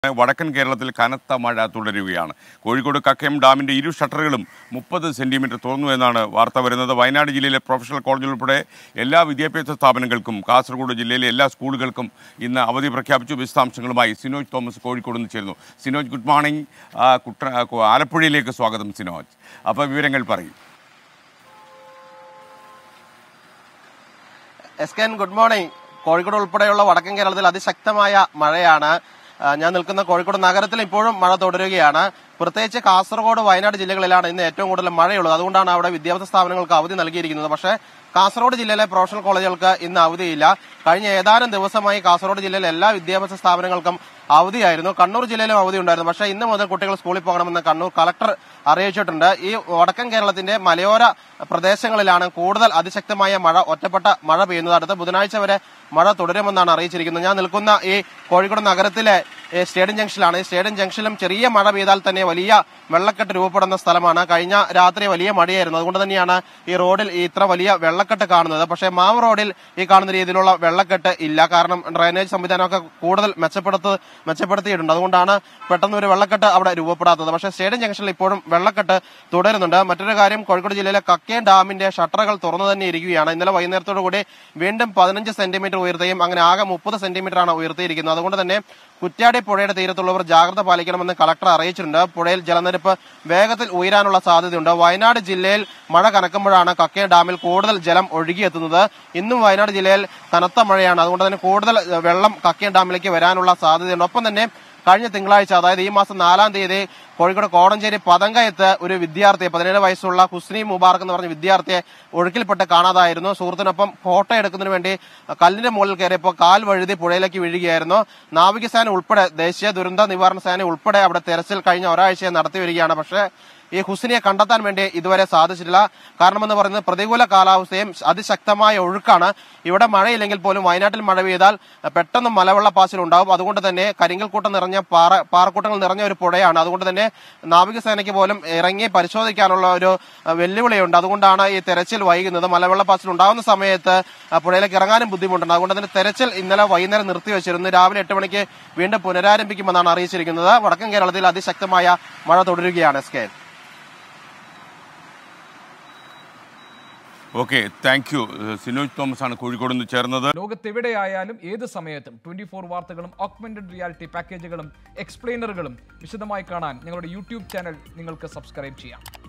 വടക്കൻ കേരളത്തിൽ കനത്ത മഴ തുടരുകയാണ് കോഴിക്കോട് കക്കയം ഡാമിന്റെ ഇരു ഷട്ടറുകളും മുപ്പത് സെന്റിമീറ്റർ തുറന്നു എന്നാണ് വാർത്ത വരുന്നത് വയനാട് ജില്ലയിലെ പ്രൊഫഷണൽ കോളേജ് ഉൾപ്പെടെ എല്ലാ വിദ്യാഭ്യാസ സ്ഥാപനങ്ങൾക്കും കാസർഗോഡ് ജില്ലയിലെ എല്ലാ സ്കൂളുകൾക്കും ഇന്ന് അവധി പ്രഖ്യാപിച്ചു വിശദാംശങ്ങളുമായി സിനോജ് തോമസ് കോഴിക്കോട് നിന്ന് ചേരുന്നു സിനോജ് ഗുഡ് മോർണിംഗ് ആ, കുട്ട ആ, ആലപ്പുഴയിലേക്ക് സ്വാഗതം സിനോജ് അപ്പോൾ വിവരങ്ങൾ പറയും S K N good morning Kozhikode ഉൾപ്പെടെയുള്ള വടക്കൻ കേരളത്തിൽ അതിശക്തമായ മഴയാണ് ആ, ഞാൻ നിൽക്കുന്ന കോഴിക്കോട് നഗരത്തിൽ ഇപ്പോഴും മഴ തുടരുകയാണ് പ്രത്യേകിച്ച് കാസർഗോഡ് വയനാട് ജില്ലകളിലാണ് ഇന്ന് ഏറ്റവും കൂടുതൽ മഴയുള്ളത് അതുകൊണ്ടാണ് അവിടെ വിദ്യാഭ്യാസ സ്ഥാപനങ്ങൾക്ക് അവധി നൽകിയിരിക്കുന്നത് പക്ഷേ കാസർഗോഡ് ജില്ലയിലെ പ്രൊഫഷണൽ കോളേജുകൾക്ക് ഇന്ന് അവധിയില്ല കഴിഞ്ഞ ഏതാനും ദിവസമായി കാസർഗോഡ് ജില്ലയിലെ എല്ലാ വിദ്യാഭ്യാസ സ്ഥാപനങ്ങൾക്കും അവധിയായിരുന്നു കണ്ണൂർ ജില്ലയിലും അവധി ഉണ്ടായിരുന്നു പക്ഷേ ഇന്ന് മുതൽ കുട്ടികൾ സ്കൂളിൽ പോകണമെന്ന് കണ്ണൂർ കളക്ടർ അറിയിച്ചിട്ടുണ്ട് ഈ വടക്കൻ കേരളത്തിന്റെ മലയോര പ്രദേശങ്ങളിലാണ് കൂടുതൽ അതിശക്തമായ മഴ ഒറ്റപ്പെട്ട മഴ പെയ്യുന്നത് അടുത്ത ബുധനാഴ്ച വരെ മഴ തുടരുമെന്നാണ് അറിയിച്ചിരിക്കുന്നത് ഞാൻ നിൽക്കുന്ന ഈ കോഴിക്കോട് നഗരത്തിലെ ഈ സ്റ്റേഡിയം ജംഗ്ഷനിലാണ് ഈ സ്റ്റേഡിയം ജംഗ്ഷനിലും ചെറിയ മഴ പെയ്താൽ തന്നെ വലിയ വെള്ളക്കെട്ട് രൂപപ്പെടുന്ന സ്ഥലമാണ് കഴിഞ്ഞ രാത്രി വലിയ മഴയായിരുന്നു അതുകൊണ്ട് തന്നെയാണ് ഈ റോഡിൽ ഈ ഇത്ര വലിയ വെള്ളക്കെട്ട് കാണുന്നത് പക്ഷേ മാവ് റോഡിൽ ഈ കാണുന്ന രീതിയിലുള്ള വെള്ളക്കെട്ട് ഇല്ല കാരണം ഡ്രൈനേജ് സംവിധാനമൊക്കെ കൂടുതൽ മെച്ചപ്പെടുത്ത് മെച്ചപ്പെടുത്തിയിട്ടുണ്ട് അതുകൊണ്ടാണ് പെട്ടെന്ന് ഒരു വെള്ളക്കെട്ട് അവിടെ രൂപപ്പെടാത്തത് പക്ഷേ സ്റ്റേഡിയം ജംഗ്ഷനിൽ ഇപ്പോഴും വെള്ളക്കെട്ട് തുടരുന്നുണ്ട് മറ്റൊരു കാര്യം കോഴിക്കോട് ജില്ലയിലെ കക്കയം ഡാമിന്റെ ഷട്ടറുകൾ തുറന്നു തന്നെ ഇരിക്കുകയാണ് ഇന്നലെ വൈകുന്നേരത്തോടു കൂടി വീണ്ടും പതിനഞ്ച് സെന്റിമീറ്റർ ഉയർത്തുകയും അങ്ങനെ ആകെ മുപ്പത് സെന്റിമീറ്റർ ആണ് ഉയർത്തിയിരിക്കുന്നത് അതുകൊണ്ട് തന്നെ കുറ്റ്യാടി പുഴയുടെ തീരത്തുള്ളവർ ജാഗ്രത പാലിക്കണമെന്ന് കളക്ടർ അറിയിച്ചിട്ടുണ്ട് പുഴയിൽ ജലനിരപ്പ് വേഗത്തിൽ ഉയരാനുള്ള സാധ്യതയുണ്ട് വയനാട് ജില്ലയിൽ മഴ കനക്കുമ്പോഴാണ് കക്കയം ഡാമിൽ കൂടുതൽ ജലം ഒഴുകിയെത്തുന്നത് ഇന്നും വയനാട് ജില്ലയിൽ കനത്ത മഴയാണ് അതുകൊണ്ട് തന്നെ കൂടുതൽ ഏഹ്, വെള്ളം കക്കയം ഡാമിലേക്ക് വരാനുള്ള സാധ്യതയുണ്ട് ഒപ്പം തന്നെ കഴിഞ്ഞ തിങ്കളാഴ്ച അതായത് ഈ മാസം നാലാം തീയതി കോഴിക്കോട് കോടഞ്ചേരി പതങ്കയത്ത് ഒരു വിദ്യാർത്ഥിയെ പതിനേഴ് വയസ്സുള്ള ഹുസ്നി മുബാറക് എന്ന് പറഞ്ഞ വിദ്യാർത്ഥിയെ ഒഴുക്കിൽപ്പെട്ട് കാണാതായിരുന്നു സുഹൃത്തിനൊപ്പം ഫോട്ടോ എടുക്കുന്നതിന് വേണ്ടി കല്ലിന്റെ മുകളിൽ കയറിയപ്പോൾ കാൽ വഴുതി പുഴയിലേക്ക് വീഴുകയായിരുന്നു നാവികസേന ഉൾപ്പെടെ ദേശീയ ദുരന്ത നിവാരണ സേന ഉൾപ്പെടെ അവിടെ തെരച്ചിൽ കഴിഞ്ഞ ഒരാഴ്ചയെ നടത്തി വരികയാണ് പക്ഷേ ഈ ഹുസ്നിയെ കണ്ടെത്താൻ വേണ്ടി ഇതുവരെ സാധിച്ചിട്ടില്ല കാരണമെന്ന് പറയുന്നത് പ്രതികൂല കാലാവസ്ഥയും അതിശക്തമായ ഒഴുക്കാണ് ഇവിടെ മഴയില്ലെങ്കിൽ പോലും വയനാട്ടിൽ മഴ പെയ്താൽ പെട്ടെന്ന് മലവെള്ളപ്പാച്ചിൽ ഉണ്ടാവും അതുകൊണ്ട് തന്നെ കരിങ്കൽക്കൂട്ടം നിറഞ്ഞ പാറ പാറക്കൂട്ടങ്ങൾ നിറഞ്ഞ ഒരു പുഴയാണ് അതുകൊണ്ട് തന്നെ നാവികസേനയ്ക്ക് പോലും ഇറങ്ങി പരിശോധിക്കാനുള്ള ഒരു അഹ്, വെല്ലുവിളിയുണ്ട് അതുകൊണ്ടാണ് ഈ തെരച്ചിൽ വൈകുന്നത് മലവെള്ളപ്പാച്ചിൽ ഉണ്ടാകുന്ന സമയത്ത് ആ, പുഴയിലേക്ക് ഇറങ്ങാനും ബുദ്ധിമുട്ടുണ്ട് അതുകൊണ്ട് തന്നെ തെരച്ചിൽ ഇന്നലെ വൈകുന്നേരം നിർത്തിവെച്ചിരുന്നു രാവിലെ എട്ട് മണിക്ക് വീണ്ടും പുനരാരംഭിക്കുമെന്നാണ് അറിയിച്ചിരിക്കുന്നത് വടക്കൻ കേരളത്തിൽ അതിശക്തമായ മഴ തുടരുകയാണ് S K okay thank you Sinoj Thomas ആണ് കോഴിക്കോട് നിന്ന് ചേർന്നത് ലോകത്തെവിടെയായാലും ഏത് സമയത്തും ട്വന്റി ഫോർ വാർത്തകളും ഓഗ്മെന്റഡ് റിയാലിറ്റി പാക്കേജുകളും എക്സ്പ്ലെയിനറുകളും വിശദമായി കാണാൻ ഞങ്ങളുടെ യൂട്യൂബ് ചാനൽ നിങ്ങൾക്ക് സബ്സ്ക്രൈബ് ചെയ്യാം